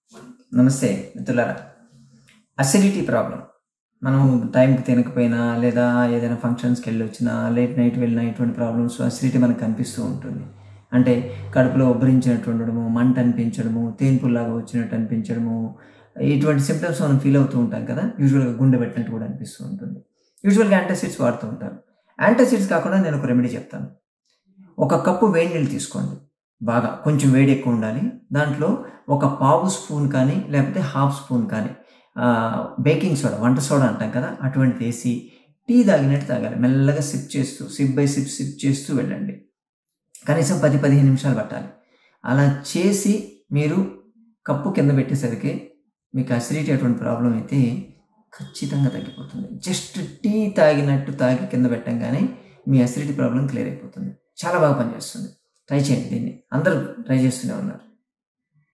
నమస్తే మిత్రులారా acidity problem మనం టైంకి తినకపోయినా లేదా ఏదైనా ఫంక్షన్స్కి వెళ్ళి వచ్చినా లేట్ నైట్ వెళ్ళినా ఇటువంటి ప్రాబ్లమ్స్ అసిడిటీ మనకు కనిపిస్తూ ఉంటుంది అంటే కడుపులో ఉబ్బరించినట్టు ఉండడము మంట అనిపించడము తేన్పుల్లాగా వచ్చినట్టు అనిపించడము ఇటువంటి సిమ్టమ్స్ మనం ఫీల్ అవుతూ ఉంటాం కదా యూజువల్గా గుండె పెట్టినట్టు కూడా అనిపిస్తూ ఉంటుంది యూజువల్గా యాంటాసిడ్స్ వాడుతూ ఉంటారు యాంటాసిడ్స్ కాకుండా నేను ఒక రెమెడీ చెప్తాను ఒక కప్పు వేడి నీళ్ళు తీసుకోండి బాగా కొంచెం వేడి ఎక్కువ ఉండాలి దాంట్లో ఒక పావు స్పూన్ కానీ లేకపోతే హాఫ్ స్పూన్ కానీ బేకింగ్ సోడా వంట సోడా అంటాం కదా అటువంటిది వేసి టీ తాగినట్టు తాగాలి మెల్లగా సిప్ చేస్తూ సిప్ బై సిప్ సిప్ చేస్తూ వెళ్ళండి కనీసం పది పదిహేను నిమిషాలు పట్టాలి అలా చేసి మీరు కప్పు కింద పెట్టేసరికి మీకు అసిడిటీ అటువంటి ప్రాబ్లం అయితే ఖచ్చితంగా తగ్గిపోతుంది జస్ట్ టీ తాగినట్టు తాగి కింద పెట్టంగానే మీ అసిడిటీ ప్రాబ్లం క్లియర్ అయిపోతుంది చాలా బాగా పనిచేస్తుంది ట్రై చేయండి దీన్ని అందరూ ట్రై చేస్తూనే ఉన్నారు